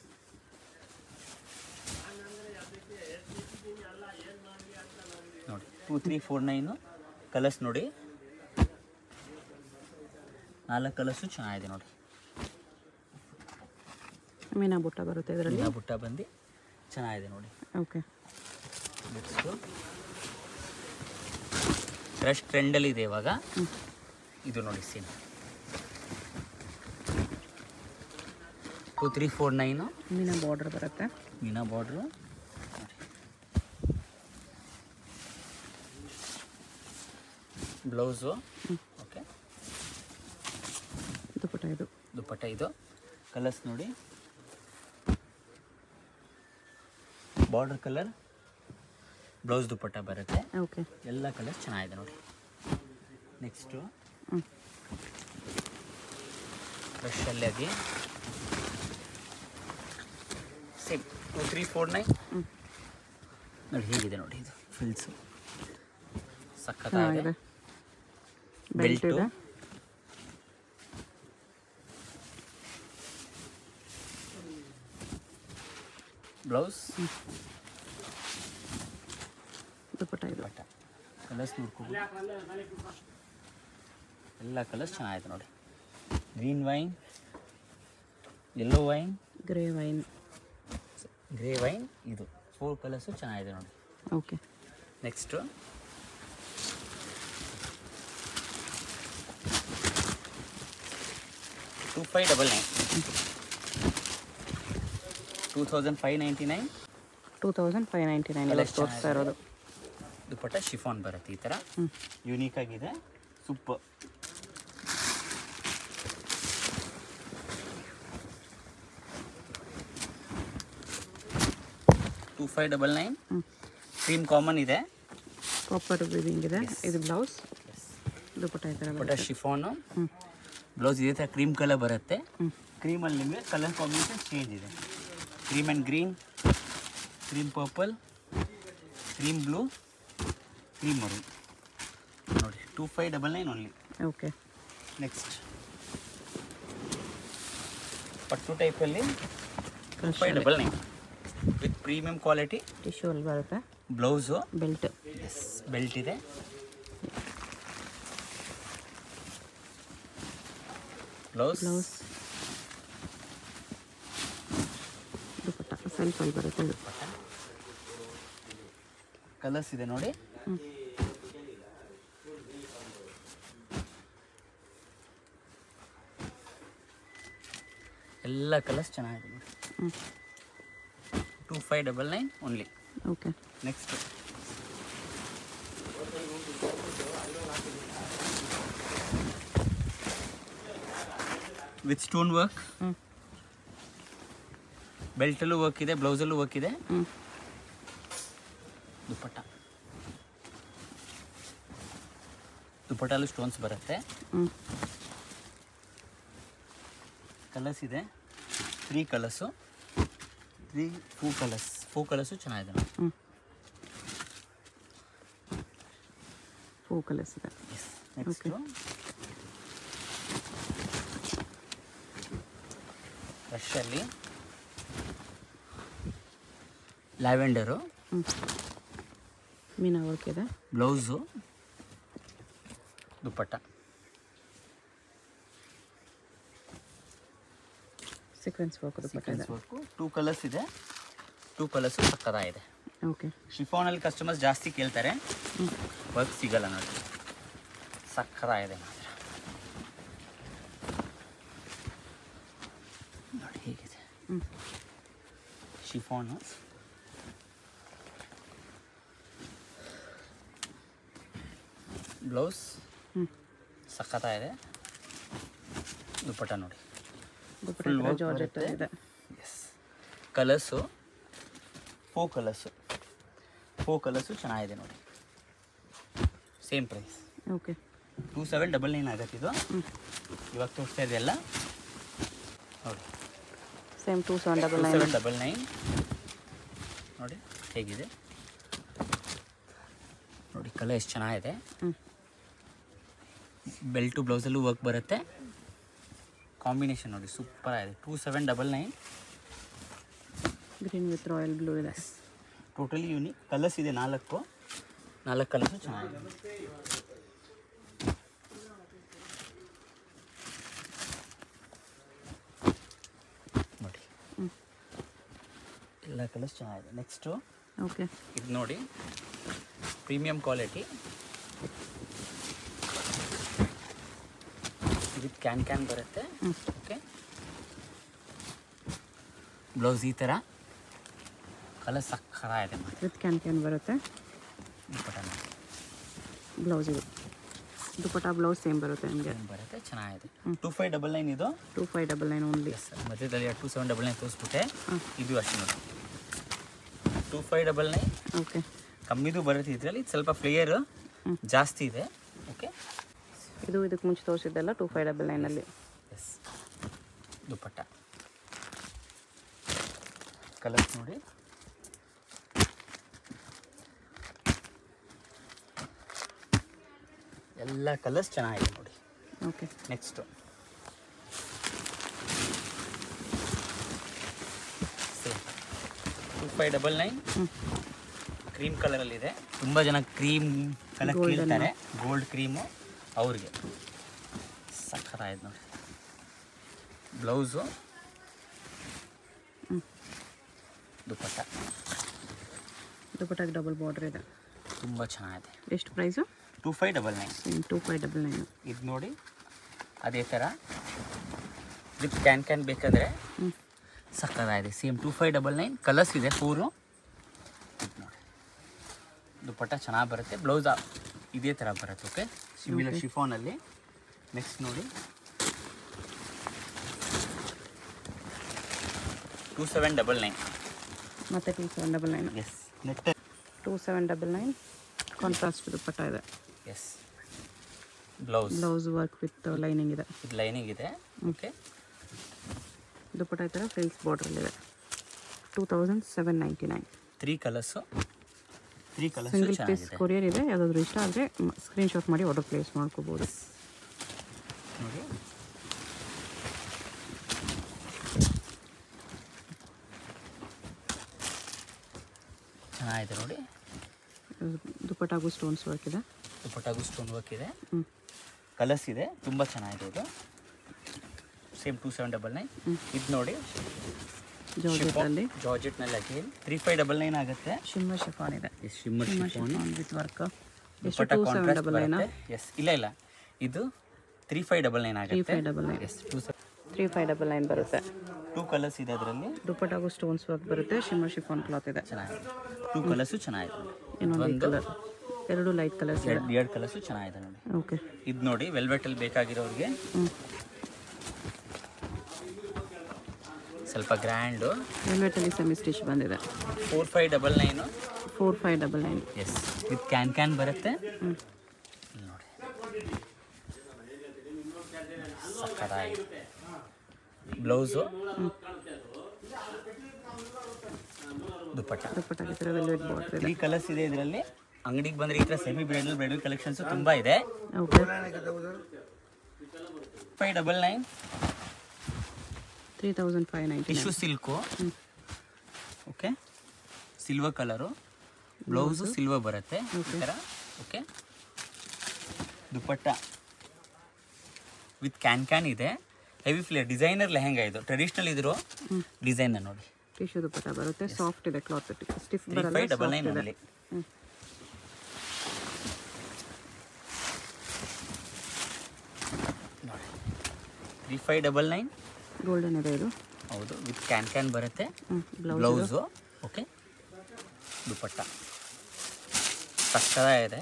Speaker 1: ನೋಡಿ two three four nine colours ನೋಡಿ ನಾಲ್ಕು ಕಲರ್ಸು ಚೆನ್ನಾಗಿದೆ ನೋಡಿ
Speaker 2: ಮೀನಾ ಬುಟ್ಟ ಬರುತ್ತೆ ಇದರಲ್ಲಿ
Speaker 1: ಮೀನಾ ಬುಟ್ಟ ಬಂದು ಚೆನ್ನಾಗಿದೆ ನೋಡಿ
Speaker 2: ಓಕೆ
Speaker 1: ನೆಕ್ಸ್ಟು ಕ್ರಶ್ ಟ್ರೆಂಡಲ್ಲಿ ಇದೆ ಇವಾಗ ಇದು ನೋಡಿ ಸೀನ್ two three four nine
Speaker 2: meena border ಬರುತ್ತೆ
Speaker 1: meena border blouse okay
Speaker 2: dupatta ಇದು
Speaker 1: ದುಪ್ಪಟ್ಟ ಇದು ಕಲರ್ಸ್ ನೋಡಿ ಬಾರ್ಡರ್ ಕಲರ್ ಬ್ಲೌಸ್ ದುಪ್ಪಟ್ಟ ಬರುತ್ತೆ
Speaker 2: ಓಕೆ
Speaker 1: ಎಲ್ಲ ಕಲರ್ಸ್ ಚೆನ್ನಾಗಿದೆ ನೋಡಿ ನೆಕ್ಸ್ಟು
Speaker 2: ಹ್ಞೂ
Speaker 1: ಫ್ರೆಶಲ್ಲಿ ಆಗಿ same two three four nine
Speaker 2: ಹ್ಞೂ
Speaker 1: ನೋಡಿ ಹೇಗಿದೆ ನೋಡಿ ಇದು ಫಿಲ್ಸು ಸಖತ್ತಾಗಿದೆ
Speaker 2: ಚೆನ್ನಾಗಿದೆ ಬೆಲ್ಟ್
Speaker 1: ಬೆಲ್ಟು
Speaker 2: ಇದೆ
Speaker 1: ಬ್ಲೌಸ್
Speaker 2: ದುಪ್ಪಟ ಇದು
Speaker 1: ಬಟ್ಟ ಕಲರ್ಸ್ ನೋಡ್ಕೊಂಡು ಎಲ್ಲ ಕಲರ್ಸ್ ಚೆನ್ನಾಗಿದೆ ನೋಡಿ green wine yellow wine
Speaker 2: grey wine
Speaker 1: grey wine ಇದು ಫೋರ್ ಕಲರ್ಸು ಚೆನ್ನಾಗಿದೆ ನೋಡಿ
Speaker 2: okay
Speaker 1: next two five double nine two thousand five ninety nine
Speaker 2: two thousand five ninety nine
Speaker 1: ಎಲ್ಲ
Speaker 2: ತೋರಿಸ್ತಾ ಇರೋದು
Speaker 1: ದುಪ್ಪಟ್ಟ ಶಿಫಾನ್ ಬರುತ್ತೆ ಈ ಥರ
Speaker 2: ಹ್ಞೂ
Speaker 1: ಯೂನಿಕ್ ಆಗಿದೆ ಸೂಪ್ ಟೂ ಫೈವ್ ಡಬಲ್ ನೈನ್
Speaker 2: ಹ್ಞೂ
Speaker 1: ಕ್ರೀಮ್ ಕಾಮನ್ ಇದೆ
Speaker 2: ಪ್ರಾಪರ್ ವಿವಿಂಗ್ ಇದೆ ಇದು ಬ್ಲೌಸ್ ದುಪ್ಪಟ ಈ ಥರ
Speaker 1: ದುಪ್ಪಟ್ಟ
Speaker 2: ಬರುತ್ತೆ
Speaker 1: ಶಿಫಾನು
Speaker 2: ಹ್ಞೂ
Speaker 1: ಬ್ಲೌಸ್ ಇದೇ ಥರ ಕ್ರೀಮ್ ಕಲರ್ ಬರುತ್ತೆ
Speaker 2: ಹ್ಞೂ
Speaker 1: ಕ್ರೀಮಲ್ಲಿ ನಿಮಗೆ ಕಲರ್ ಕಾಂಬಿನೇಷನ್ ಚೇಂಜ್ ಇದೆ cream and green cream purple cream blue cream maroon ನೋಡಿ two five double nine only
Speaker 2: okay
Speaker 1: next ಪಟ್ಟು ಟೈಪಲ್ಲಿ two five double nine with premium quality
Speaker 2: tissue ಅಲ್ಲಿ ಬರುತ್ತೆ
Speaker 1: ಬ್ಲೌಸು
Speaker 2: ಬೆಲ್ಟ್
Speaker 1: ಎಸ್ ಬೆಲ್ಟ್ ಇದೆ ಬ್ಲೌಸ್
Speaker 2: ಬ್ಲೌಸ್ ದುಪ್ಪಟ್ಟ ಸೆಲ್ಫಲ್ಲಿ ಬರುತ್ತೆ ಇದು
Speaker 1: ಕಲರ್ಸ್ ಇದೆ ನೋಡಿ
Speaker 2: ಹ್ಞೂ
Speaker 1: ಎಲ್ಲ ಕಲರ್ಸ್ ಚೆನ್ನಾಗಿದೆ ನೋಡಿ
Speaker 2: ಹ್ಞೂ
Speaker 1: two five double nine only
Speaker 2: okay
Speaker 1: next with stone work
Speaker 2: ಹ್ಞೂ
Speaker 1: ಬೆಲ್ಟಲ್ಲೂ ವರ್ಕ್ ಇದೆ ಬ್ಲೌಸಲ್ಲೂ ವರ್ಕ್ ಇದೆ
Speaker 2: ಹ್ಞೂ
Speaker 1: ದುಪ್ಪಟ್ಟ ದುಪ್ಪಟ್ಟಲ್ಲೂ ಸ್ಟೋನ್ಸ್ ಬರುತ್ತೆ
Speaker 2: ಹ್ಞೂ
Speaker 1: ಕಲರ್ಸ್ ಇದೆ three colours three four colours four colours ಚೆನ್ನಾಗಿದೆ ನೋಡಿ
Speaker 2: ಹ್ಞೂ ಫೋ ಕಲರ್ಸ್ ಇದೆ
Speaker 1: ನೆಕ್ಸ್ಟು ರಶಲ್ಲಿ ಲ್ಯಾವೆಂಡರು
Speaker 2: ಹ್ಞೂ ಮೀನಾ ವರ್ಕ್ ಇದೆ
Speaker 1: blouse dupatta
Speaker 2: sequins work dupatta ಇದೆ
Speaker 1: ಸೀಕ್ವೆನ್ಸ್ ವರ್ಕು ಟೂ ಕಲರ್ಸ್ ಇದೆ ಟೂ ಕಲರ್ಸು ಸಕ್ಕದಾಗಿದೆ
Speaker 2: ಓಕೆ
Speaker 1: ಶಿಫಾನಲ್ಲಿ ಕಸ್ಟಮರ್ಸ್ ಜಾಸ್ತಿ ಕೇಳ್ತಾರೆ
Speaker 2: ಹ್ಞೂ
Speaker 1: ವರ್ಕ್ ಸಿಗಲ್ಲ ನೋಡಿ ಸಕ್ಕದಾಗಿದೆ ಮಾತ್ರ ನೋಡಿ ಹೇಗಿದೆ
Speaker 2: ಹ್ಞೂ
Speaker 1: ಶಿಫಾನು ಬ್ಲೌಸ್
Speaker 2: ಹ್ಞೂ
Speaker 1: ಸಖತ್ತಾಗಿದೆ ದುಪ್ಪಟ್ಟ ನೋಡಿ
Speaker 2: ದುಪ್ಪಟ್ಟ
Speaker 1: Full work
Speaker 2: ಜಾರ್ಜೆಟ್
Speaker 1: ಬರುತ್ತೆ.
Speaker 2: ಇದೆ
Speaker 1: yes colours four colours four colours ಚೆನ್ನಾಗಿದೆ ನೋಡಿ same price
Speaker 2: okay
Speaker 1: two seven double nine ಆಗತ್ತೆ ಇದು
Speaker 2: ಹ್ಞೂ
Speaker 1: ಇವಾಗ ತೋರಿಸ್ತಾ ಇದೆಯಲ್ಲ ನೋಡಿ
Speaker 2: same two seven double
Speaker 1: two
Speaker 2: nine
Speaker 1: seven double nine ನೋಡಿ ಹೇಗಿದೆ ನೋಡಿ ಕಲರ್ ಎಷ್ಟು ಚೆನ್ನಾಗಿದೆ
Speaker 2: ಹ್ಞೂ
Speaker 1: ಬೆಲ್ಟು ಬ್ಲೌಸಲ್ಲೂ ವರ್ಕ್ ಬರುತ್ತೆ ಕಾಂಬಿನೇಷನ್ ನೋಡಿ ಸೂಪರ್ ಆಗಿದೆ two seven double nine
Speaker 2: green with royal blue ಇದೆ
Speaker 1: ಟೋಟಲಿ ಯೂನಿಕ್ ಕಲರ್ಸ್ ಇದೆ ನಾಲ್ಕು ನಾಲ್ಕು ಕಲರ್ಸು ಚೆನ್ನಾಗಿದೆ ನೋಡಿ
Speaker 2: ಹ್ಞೂ
Speaker 1: ಎಲ್ಲ ಕಲರ್ಸ್ ಚೆನ್ನಾಗಿದೆ ನೆಕ್ಸ್ಟು
Speaker 2: ಓಕೆ
Speaker 1: ಇದು ನೋಡಿ premium quality with can can ಬರುತ್ತೆ
Speaker 2: ಹ್ಞೂ
Speaker 1: ಓಕೆ ಬ್ಲೌಸ್ ಈ ಥರ ಕಲರ್ ಸಕ್ಕರ ಇದೆ ಮಾಡಿ
Speaker 2: ವಿತ್ ಕ್ಯಾನ್ ಕ್ಯಾನ್ ಬರುತ್ತೆ
Speaker 1: ದುಪ್ಪಟ್ಟ ನೋಡಿ.
Speaker 2: ಬ್ಲೌಸ್ ಇದು ದುಪಟ್ಟ ಬ್ಲೌಸ್ ಸೇಮ್ ಬರುತ್ತೆ ನಿಮಗೆ
Speaker 1: ಏನ್ ಬರುತ್ತೆ ಚೆನ್ನಾಗಿದೆ ಟೂ ಫೈವ್ ಡಬಲ್ ನೈನ್ ಇದು
Speaker 2: two five double nine only
Speaker 1: yes ಮಧ್ಯದಲ್ಲಿ ಟೂ ಸೆವೆನ್ ಡಬಲ್ ನೈನ್ ತೋರಿಸ್ಬಿಟ್ಟೆ
Speaker 2: ಹಾಂ
Speaker 1: ಇದು ಅಷ್ಟೇ ನೋಡಿ two five double nine
Speaker 2: okay
Speaker 1: ಕಮ್ಮಿದು ಬರುತ್ತೆ ಇದರಲ್ಲಿ ಸ್ವಲ್ಪ ಫ್ಲೇಯರ್ ಜಾಸ್ತಿ ಇದೆ ಓಕೆ
Speaker 2: ಇದು ಇದಕ್ಕೆ ಮುಂಚೆ ತೋರಿಸಿದ್ದೆಲ್ಲ ಟೂ ಫೈವ್ ಡಬಲ್ ನೈನಲ್ಲಿ
Speaker 1: ಎಸ್ ದುಪ್ಪಟ್ಟ ಕಲರ್ಸ್ ನೋಡಿ ಎಲ್ಲ ಕಲರ್ಸ್ ಚೆನ್ನಾಗಿದೆ ನೋಡಿ
Speaker 2: okay
Speaker 1: next same two five double nine
Speaker 2: ಹ್ಞೂ
Speaker 1: ಕ್ರೀಮ್ ಕಲರಲ್ಲಿದೆ ತುಂಬ ಜನ ಕ್ರೀಮ್ ಕಲರ್
Speaker 2: Golden
Speaker 1: ಕೇಳ್ತಾರೆ ಗೋಲ್ಡ್ ಕ್ರೀಮು ಅವ್ರಿಗೆ ಸಖತ್ತಾಯ್ತು ನೋಡಿ ಬ್ಲೌಸು
Speaker 2: ಹ್ಞೂ
Speaker 1: ದುಪ್ಪಟ್ಟ
Speaker 2: ದುಪಟ್ಟಾಗಿ ಡಬಲ್ ಬಾರ್ಡ್ರ್ ಇದೆ
Speaker 1: ತುಂಬ ಚೆನ್ನಾಗಿದೆ
Speaker 2: ಎಷ್ಟು price
Speaker 1: two five double nine
Speaker 2: same two five double nine
Speaker 1: ಇದು ನೋಡಿ ಅದೇ ಥರ ವಿತ್ ಕ್ಯಾನ್ ಕ್ಯಾನ್ ಬೇಕಾದರೆ
Speaker 2: ಹ್ಞೂ
Speaker 1: ಸಕ್ಕತ್ತಾಗಿದೆ same two five double nine colours ಇದೆ ಫೋರು ಇದು ನೋಡಿ ದುಪ್ಪಟ್ಟ ಚೆನ್ನಾಗಿ ಬರುತ್ತೆ ಬ್ಲೌಸ್ ಇದೇ ಥರ ಬರುತ್ತೆ ಓಕೆ ಸಿಮಿಲರ್ ಶಿಫಾನಲ್ಲಿ ನೆಕ್ಸ್ಟ್ ನೋಡಿ ಟೂ ಸೆವೆನ್ ಡಬಲ್ ನೈನ್
Speaker 2: ಮತ್ತೆ two seven double nine
Speaker 1: yes net
Speaker 2: two seven double nine contrast dupatta ಇದೆ
Speaker 1: yes blouse
Speaker 2: blouse work with lining ಇದೆ
Speaker 1: ಇದು ಲೈನಿಂಗ್ ಇದೆ ಓಕೆ
Speaker 2: ದುಪಟ್ಟ ಈ ಥರ ಫ್ರಿಲ್ಸ್ ಬಾರ್ಡ್ರಲ್ಲಿದೆ two thousand seven ninety nine
Speaker 1: three colours three colours
Speaker 2: single piece
Speaker 1: ಚೆನ್ನಾಗಿದೆ
Speaker 2: ಕೊರಿಯರ್ ಇದೆ ಯಾವುದಾದ್ರೂ ಇಷ್ಟ ಆದರೆ ಸ್ಕ್ರೀನ್ಶಾಟ್ ಮಾಡಿ ಆರ್ಡರ್ ಪ್ಲೇಸ್ ಮಾಡ್ಕೋಬೋದು
Speaker 1: ನೋಡಿ ಚೆನ್ನಾಗಿದೆ ನೋಡಿ
Speaker 2: ದುಪಟ್ಟಾಗೂ ಸ್ಟೋನ್ಸ್ ವರ್ಕ್ ಇದೆ
Speaker 1: ದುಪ್ಪಟ್ಟಾಗೂ ಸ್ಟೋನ್ ವರ್ಕ್ ಇದೆ
Speaker 2: ಹ್ಞೂ
Speaker 1: ಕಲರ್ಸ್ ಇದೆ ತುಂಬ ಚೆನ್ನಾಗಿದೆ ಇದು same two seven double nine ಇದು ನೋಡಿ
Speaker 2: ಜಾರ್ಜೆಟಲ್ಲಿ
Speaker 1: ಜಾರ್ಜೆಟ್ನಲ್ಲಿ again three five double nine ಆಗುತ್ತೆ
Speaker 2: ಶಿಮ್ಮರ್ ಶಿಫಾನ್ ಇದೆ
Speaker 1: shimmer
Speaker 2: shimmer
Speaker 1: chiffon
Speaker 2: chiffon with work ಎಷ್ಟು
Speaker 1: dupatta
Speaker 2: two seven
Speaker 1: contrast
Speaker 2: double ನೈನಾ
Speaker 1: ಬರುತ್ತೆ ಎಸ್ ಇಲ್ಲ ಇಲ್ಲ ಇದು three five double nine
Speaker 2: three
Speaker 1: ಆಗುತ್ತೆ
Speaker 2: five double nine
Speaker 1: yes two
Speaker 2: three five double nine ಬರುತ್ತೆ
Speaker 1: ಟೂ ಕಲರ್ಸ್ ಇದೆ ಅದರಲ್ಲಿ
Speaker 2: ದುಪಟ್ಟಾಗೂ ಸ್ಟೋನ್ಸ್ ವರ್ಕ್ ಬರುತ್ತೆ ಶಿಮ್ಮರ್ ಶಿಫಾನ್ ಕ್ಲಾತ್ ಇದೆ
Speaker 1: ಚೆನ್ನಾಗಿದೆ ಟೂ ಕಲರ್ಸು ಚೆನ್ನಾಗಿದೆ
Speaker 2: ಇನ್ನೊಂದು ಕಲರ್ ಎರಡು ಲೈಟ್ ಕಲರ್ಸ್ ಇದೆ
Speaker 1: ಎರಡು ಎರಡು ಕಲರ್ಸು ಚೆನ್ನಾಗಿದೆ ನೋಡಿ
Speaker 2: ಓಕೆ
Speaker 1: ಇದು ನೋಡಿ ವೆಲ್ವೆಟಲ್ಲಿ ಬೇಕಾಗಿರೋರಿಗೆ
Speaker 2: ಹ್ಞೂ
Speaker 1: ಸ್ವಲ್ಪ ಗ್ರ್ಯಾಂಡು
Speaker 2: ವೆಲ್ವೆಟಲ್ಲಿ ಸೆಮಿ ಸ್ಟಿಚ್ ಬಂದಿದೆ
Speaker 1: four five double nine
Speaker 2: four five double nine
Speaker 1: yes with can can ಬರುತ್ತೆ
Speaker 2: ಹ್ಞೂ
Speaker 1: ಇಲ್ಲಿ ನೋಡಿ ಸಕ್ಕತ್ತಾಗಿದೆ ಬ್ಲೌಸು ದುಪ್ಪಟ್ಟ
Speaker 2: ದುಪಟ್ಟಾಗಿ ಈ ಥರ ವೆಲ್ವೆಟ್ ಬಾರ್ಡರ್ ಇದೆ
Speaker 1: ತ್ರೀ ಕಲರ್ಸ್ ಇದೆ ಇದರಲ್ಲಿ ಅಂಗಡಿಗೆ ಬಂದರೆ ಈ ಥರ ಸೆಮಿ ಬ್ರೈಡಲ್ ಬ್ರೈಡಲ್ ಕಲೆಕ್ಷನ್ಸು ತುಂಬ ಇದೆ
Speaker 2: okay
Speaker 1: five double nine
Speaker 2: three thousand five ninety
Speaker 1: tissue silk okay silver colour blouse silver ಬರುತ್ತೆ ಈ ಥರ okay dupatta with can can ಇದೆ ಹೆವಿ ಫ್ಲೇರ್ ಡಿಸೈನರ್ ಲೆಹೆಂಗಾ ಇದು ಟ್ರೆಡಿಷ್ನಲ್ ಇದ್ರು ಡಿಸೈನರ್ ನೋಡಿ
Speaker 2: ಟಿಶ್ಯೂ ದುಪಟ್ಟ ಬರುತ್ತೆ ಸಾಫ್ಟ್ ಇದೆ ಕ್ಲಾತ್ ಸ್ಟಿಫ್
Speaker 1: ತ್ರೀ
Speaker 2: ಬರಲ್ಲ
Speaker 1: ಫೈವ್ ಡಬಲ್
Speaker 2: ಸಾಫ್ಟ್
Speaker 1: ನೈನ್
Speaker 2: ಇದೆ
Speaker 1: ಓನ್ಲಿ
Speaker 2: ಹ್ಞೂ
Speaker 1: ನೋಡಿ three five double nine
Speaker 2: golden ಇದೆ ಇದು
Speaker 1: ಹೌದು ವಿತ್ ಕ್ಯಾನ್ ಕ್ಯಾನ್ ಬರುತ್ತೆ
Speaker 2: ಹ್ಞೂ ಬ್ಲೌಸ್
Speaker 1: ಬ್ಲೌಸು ಓಕೆ ದುಪ್ಪಟ್ಟ ಸಕ್ಕದ ಇದೆ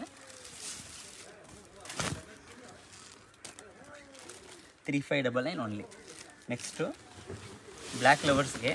Speaker 1: three five double nine only next black ಲವರ್ಸ್ಗೆ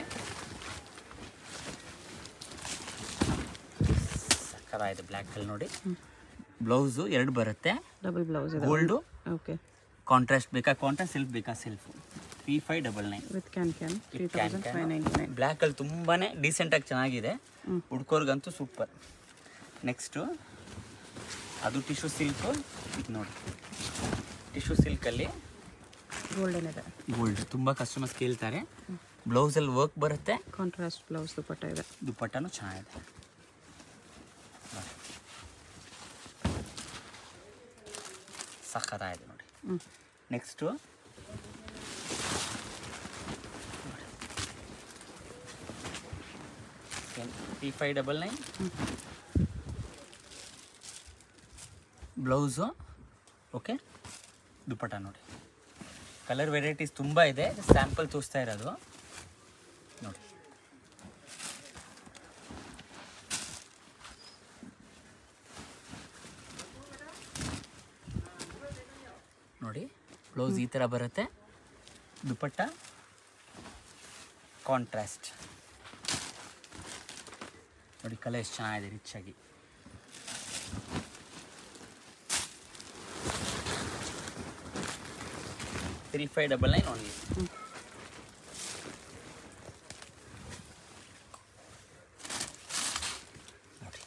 Speaker 1: ಸಕ್ಕದಾಗಿದೆ ಬ್ಲ್ಯಾಕಲ್ಲಿ ನೋಡಿ ಬ್ಲೌಸು ಎರಡು ಬರುತ್ತೆ
Speaker 2: ಡಬಲ್ ಬ್ಲೌಸ್ ಇದೆ
Speaker 1: ಗೋಲ್ಡು
Speaker 2: ಓಕೆ
Speaker 1: ಕಾಂಟ್ರಾಸ್ಟ್ ಬೇಕಾ ಕಾಂಟ್ರಾಸ್ಟ್ ಸಿಲ್ಕ್ ಬೇಕಾ silk three five double nine
Speaker 2: with can can three thousand five ninety nine
Speaker 1: ಬ್ಲ್ಯಾಕಲ್ಲಿ ತುಂಬಾ ಡೀಸೆಂಟಾಗಿ ಚೆನ್ನಾಗಿದೆ
Speaker 2: ಹ್ಮ್.
Speaker 1: ಹುಡ್ಕೋರ್ಗಂತೂ ಸೂಪರ್ ನೆಕ್ಸ್ಟು ಅದು ಟಿಶ್ಯೂ ಸಿಲ್ಕು ಇದು ನೋಡಿ ಟಿಶ್ಯೂ ಸಿಲ್ಕಲ್ಲಿ
Speaker 2: ಗೋಲ್ಡನ್ ಇದೆ
Speaker 1: ಗೋಲ್ಡ್ ತುಂಬ ಕಸ್ಟಮರ್ಸ್ ಕೇಳ್ತಾರೆ ಬ್ಲೌಸಲ್ಲಿ ವರ್ಕ್ ಬರುತ್ತೆ
Speaker 2: ಕಾಂಟ್ರಾಸ್ಟ್ ಬ್ಲೌಸ್ ದುಪಟ್ಟ ಇದೆ
Speaker 1: ದುಪ್ಪಟ್ಟನೂ ಚೆನ್ನಾಗಿದೆ ಸಖತ್ತಾಗಿದೆ ನೋಡಿ
Speaker 2: ಹ್ಞೂ
Speaker 1: next same three five double nine blouse okay dupatta ನೋಡಿ ಕಲರ್ ವೆರೈಟೀಸ್ ತುಂಬ ಇದೆ ಸ್ಯಾಂಪಲ್ ತೋರಿಸ್ತಾ ಇರೋದು ನೋಡಿ ನೋಡಿ ಬ್ಲೌಸ್ ಈ ಥರ ಬರುತ್ತೆ ದುಪ್ಪಟ್ಟ ಕಾಂಟ್ರಾಸ್ಟ್ ನೋಡಿ ಕಲರ್ ಎಷ್ಟು ಚೆನ್ನಾಗಿದೆ ರಿಚ್ ಆಗಿ three five double nine only ನೋಡಿ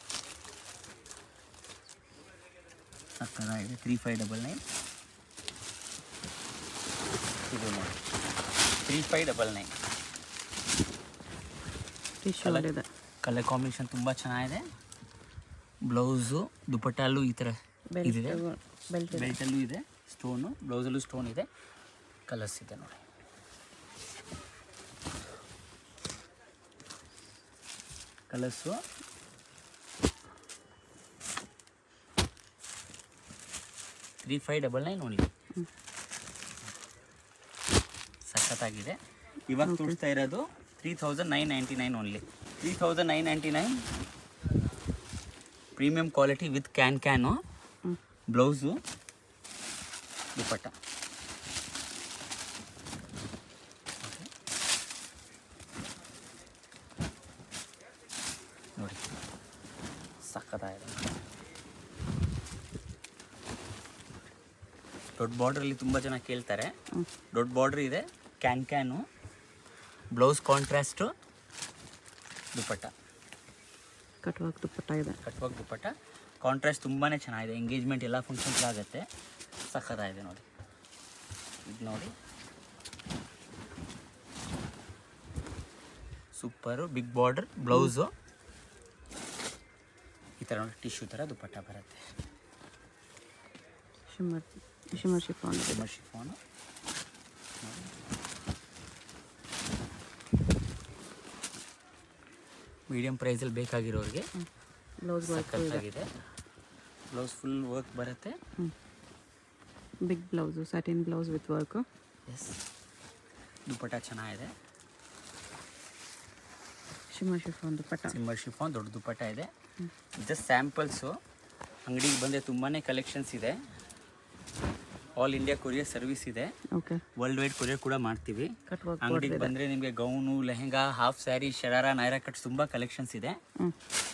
Speaker 1: ಸಕ್ಕದಾಗಿದೆ ತ್ರೀ ಫೈವ್ ಡಬಲ್ ನೈನ್ ಇದು ನೋಡಿ three five double nine
Speaker 2: tissue ಇದೆ
Speaker 1: ಕಲರ್ ಕಾಂಬಿನೇಷನ್ ತುಂಬ ಚೆನ್ನಾಗಿದೆ ಬ್ಲೌಸು ದುಪಟ್ಟಲ್ಲೂ ಈ ಥರ
Speaker 2: ಬೆಲ್ಟ್
Speaker 1: ಇದಿದೆ
Speaker 2: ಬೆಲ್ಟ್ ಇದೆ
Speaker 1: ಬೆಲ್ಟಲ್ಲೂ ಇದೆ ಸ್ಟೋನು ಬ್ಲೌಸಲ್ಲೂ ಸ್ಟೋನ್ ಇದೆ ಕಲರ್ಸ್ ಇದೆ ನೋಡಿ colours three five double nine only ಸಖತ್ತಾಗಿದೆ ಇವಾಗ ತೋರಿಸ್ತಾ ಇರೋದು three thousand nine ninety nine only three thousand nine ninety nine premium quality with can can
Speaker 2: ಹ್ಮ್.
Speaker 1: ಬ್ಲೌಸು ದುಪ್ಪಟ್ಟ ನೋಡಿ ಸಖತ್ತಾಗಿದೆ ದೊಡ್ಡ ಬಾರ್ಡ್ರಲ್ಲಿ ತುಂಬ ಜನ ಕೇಳ್ತಾರೆ
Speaker 2: ಹ್ಮ್.
Speaker 1: ದೊಡ್ಡ ಬಾರ್ಡ್ರ್ ಇದೆ can can blouse contrast dupatta
Speaker 2: ಕಟ್ವಾಕ್ ದುಪ್ಪಟ್ಟ ಇದೆ
Speaker 1: ಕಟ್ವಾಗ ದುಪ್ಪಟ್ಟ ಕಾಂಟ್ರಾಸ್ಟ್ ತುಂಬಾ ಚೆನ್ನಾಗಿದೆ ಎಂಗೇಜ್ಮೆಂಟ್ ಎಲ್ಲ ಫಂಕ್ಷನ್ಸ್ ಆಗುತ್ತೆ ಸಖತ್ತಾಗಿದೆ ನೋಡಿ ಇದು ನೋಡಿ ಸೂಪರು ಬಿಗ್ ಬಾರ್ಡರ್ ಬ್ಲೌಸು ಈ ಥರ ನೋಡಿ ಟಿಶ್ಯೂ ಥರ ದುಪ್ಪಟ್ಟ ಬರುತ್ತೆ
Speaker 2: ಶಿಮ್ಮರ್ ಶಿಮ್ಮರ್ ಶಿಫಾನ್ ಇದೆ
Speaker 1: ಸಿಮರ್ ಶಿಫಾನು ಮೀಡಿಯಮ್ ಪ್ರೈಸಲ್ಲಿ ಬೇಕಾಗಿರೋರಿಗೆ
Speaker 2: ಬ್ಲೌಸ್ ವರ್ಕ್ ಇದೆ
Speaker 1: ಸಖತ್ತಾಗಿದೆ ಬ್ಲೌಸ್ ಫುಲ್ ವರ್ಕ್ ಬರುತ್ತೆ
Speaker 2: big blouse satin blouse with work
Speaker 1: yes dupatta ಚೆನ್ನಾಗಿದೆ
Speaker 2: shimmer chiffon dupatta
Speaker 1: shimmer chiffon ದೊಡ್ಡ ದುಪ್ಪಟ್ಟ ಇದೆ ಜಸ್ಟ್ ಸ್ಯಾಂಪಲ್ಸು ಅಂಗಡಿಗೆ ಬಂದರೆ ತುಂಬಾ ಕಲೆಕ್ಷನ್ಸ್ ಇದೆ ಆಲ್ ಇಂಡಿಯಾ ಕೊರಿಯರ್ ಸರ್ವಿಸ್ ಇದೆ
Speaker 2: ಓಕೆ
Speaker 1: ವರ್ಲ್ಡ್ ವೈಡ್ ಕೊರಿಯರ್ ಕೂಡ ಮಾಡ್ತೀವಿ
Speaker 2: ಕಟ್ವಾಕ್
Speaker 1: ಅಂಗಡಿಗೆ ಬಂದರೆ ನಿಮಗೆ gown lehenga half sari sharara Naira cuts ತುಂಬ ಕಲೆಕ್ಷನ್ಸ್ ಇದೆ
Speaker 2: ಹ್ಞೂ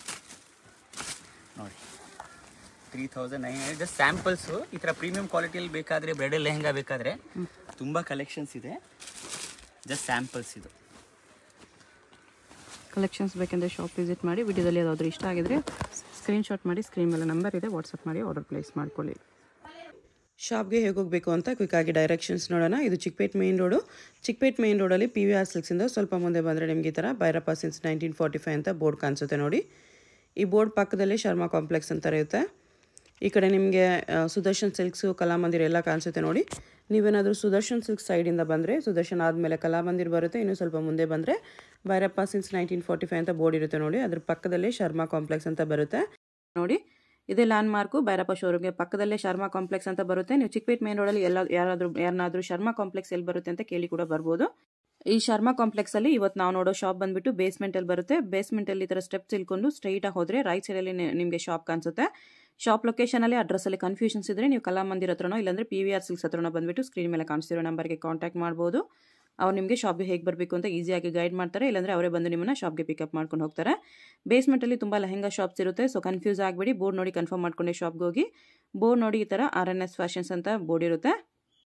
Speaker 1: ನೋಡಿ three thousand nine hundred just samples ಈ ಥರ ಪ್ರೀಮಿಯಂ ಕ್ವಾಲಿಟಿಯಲ್ಲಿ ಬೇಕಾದರೆ ಬ್ರೈಡಲ್ ಲೆಹೆಂಗಾ ಬೇಕಾದರೆ ತುಂಬ ಕಲೆಕ್ಷನ್ಸ್ ಇದೆ ಜಸ್ಟ್ ಸ್ಯಾಂಪಲ್ಸ್ ಇದು
Speaker 2: ಕಲೆಕ್ಷನ್ಸ್ ಬೇಕೆಂದರೆ ಶಾಪ್ ವಿಸಿಟ್ ಮಾಡಿ ವಿಡಿಯೋದಲ್ಲಿ ಯಾವುದಾದ್ರೂ ಇಷ್ಟ ಆಗಿದ್ರೆ ಸ್ಕ್ರೀನ್ಶಾಟ್ ಮಾಡಿ ಸ್ಕ್ರೀನ್ ಮೇಲೆ ನಂಬರ್ ಇದೆ ವಾಟ್ಸಪ್ ಮಾಡಿ ಆರ್ಡರ್ ಪ್ಲೇಸ್ ಮಾಡ್ಕೊಳ್ಳಿ
Speaker 3: ಶಾಪ್ಗೆ ಹೇಗೆ ಹೋಗಬೇಕು ಅಂತ ಕ್ವಿಕ್ಕಾಗಿ ಡೈರೆಕ್ಷನ್ಸ್ ನೋಡೋಣ ಇದು Chickpet main road Chickpet main ರೋಡಲ್ಲಿ ಪಿ ವಿ ಆರ್ ಸಿಲ್ಕ್ಸಿಂದ ಸ್ವಲ್ಪ ಮುಂದೆ ಬಂದರೆ ನಿಮಗೆ ಈ ಥರ Bhairappa since nineteen forty five ಅಂತ ಬೋರ್ಡ್ ಕಾಣಿಸುತ್ತೆ ನೋಡಿ ಈ ಬೋರ್ಡ್ ಪಕ್ಕದಲ್ಲಿ ಶರ್ಮಾ ಕಾಂಪ್ಲೆಕ್ಸ್ ಅಂತ ಇರುತ್ತೆ ಈ ಕಡೆ ನಿಮಗೆ ಆ, ಸುದರ್ಶನ್ ಸಿಲ್ಕ್ಸು ಕಲಾಮಂದಿರ ಎಲ್ಲ ಕಾಣಿಸುತ್ತೆ ನೋಡಿ ನೀವೇನಾದರೂ ಸುದರ್ಶನ್ ಸಿಲ್ಕ್ ಸೈಡಿಂದ ಬಂದರೆ ಸುದರ್ಶನ್ ಆದಮೇಲೆ ಕಲಾಮಂದಿರ್ ಬರುತ್ತೆ ಇನ್ನು ಸ್ವಲ್ಪ ಮುಂದೆ ಬಂದರೆ Bhairappa since nineteen forty five ಅಂತ ಬೋರ್ಡ್ ಇರುತ್ತೆ ನೋಡಿ ಅದ್ರ ಪಕ್ಕದಲ್ಲಿ ಶರ್ಮಾ ಕಾಂಪ್ಲೆಕ್ಸ್ ಅಂತ ಬರುತ್ತೆ
Speaker 2: ನೋಡಿ ಇದೇ ಲ್ಯಾಂಡ್ ಮಾರ್ಕು ಭೈರಪ್ಪ ಶೋರೂಮ್ಗೆ ಪಕ್ಕದಲ್ಲೇ ಶರ್ಮಾ ಕಾಂಪ್ಲೆಕ್ಸ್ ಅಂತ ಬರುತ್ತೆ ನೀವು ಚಿಕ್ಕಪೇಟ್ ಮೇನ್ ರೋಡಲ್ಲಿ ಎಲ್ಲ ಯಾರಾದರೂ ಯಾರನ್ನಾದ್ರೂ ಶರ್ಮಾ ಕಾಂಪ್ಲೆಕ್ಸ್ ಎಲ್ಲಿ ಬರುತ್ತೆ ಅಂತ ಕೇಳಿ ಕೂಡ ಬರ್ಬೋದು ಈ ಶರ್ಮಾ ಕಾಂಪ್ಲೆಕ್ಸ್ ಅಲ್ಲಿ ಇವತ್ತು ನಾವು ನೋಡೋ ಶಾಪ್ ಬಂದ್ಬಿಟ್ಟು ಬೇಸ್ಮೆಂಟ್ ಅಲ್ಲಿ ಬರುತ್ತೆ ಬೇಸ್ಮೆಂಟ್ ಅಲ್ಲಿ ಈ ತರ ಸ್ಟೆಪ್ಸ್ ಇಳ್ಕೊಂಡು ಸ್ಟ್ರೈಟ್ ಆಗಿ ಹೋದ್ರೆ ರೈಟ್ ಸೈಡ್ ಅಲ್ಲಿ ನಿ- ನಿಮ್ಗೆ ಶಾಪ್ ಕಾಣಿಸುತ್ತೆ ಶಾಪ್ ಲೊಕೇಶನ್ ಅಲ್ಲಿ ಅಡ್ರೆಸ್ ಅಲ್ಲಿ ಕನ್ಫ್ಯೂಷನ್ಸ್ ಇದ್ರೆ ನೀವು ಕಲಾಮಂದಿರ ಹತ್ರನೋ ಇಲ್ಲಾಂದ್ರೆ ಪಿ ವಿ ಆರ್ ಸಿಲ್ಸ್ ಹತ್ರನೋ ಬಂದ್ಬಿಟ್ಟು ಸ್ಕ್ರೀನ್ ಮೇಲೆ ಕಾಣಿಸ್ತಿರೋ ನಂಬರ್ಗೆ ಕಾಂಟ್ಯಾಕ್ಟ್ ಮಾಡ್ಬೋದು ಅವ್ರು ನಿಮಗೆ ಶಾಪ್ಗೆ ಹೇಗೆ ಬರಬೇಕು ಅಂತ ಈಸಿಯಾಗಿ ಗೈಡ್ ಮಾಡ್ತಾರೆ ಇಲ್ಲಾಂದ್ರೆ ಅವರೇ ಬಂದು ನಿಮ್ಮನ್ನ ಶಾಪ್ಗೆ ಪಿಕಪ್ ಮಾಡ್ಕೊಂಡು ಹೋಗ್ತಾರೆ ಬೇಸ್ಮೆಂಟಲ್ಲಿ ತುಂಬ ಲೆಹಂಗಾ ಶಾಪ್ಸ್ ಇರುತ್ತೆ ಸೊ ಕನ್ಫ್ಯೂಸ್ ಆಗಬೇಡಿ ಬೋರ್ಡ್ ನೋಡಿ ಕನ್ಫರ್ಮ್ ಮಾಡ್ಕೊಂಡೆ ಶಾಪ್ಗೆ ಹೋಗಿ ಬೋರ್ಡ್ ನೋಡಿ ಈ ಥರ ಆರ್ ಎನ್ ಎಸ್ ಫ್ಯಾಷನ್ಸ್ ಅಂತ ಬೋರ್ಡ್ ಇರುತ್ತೆ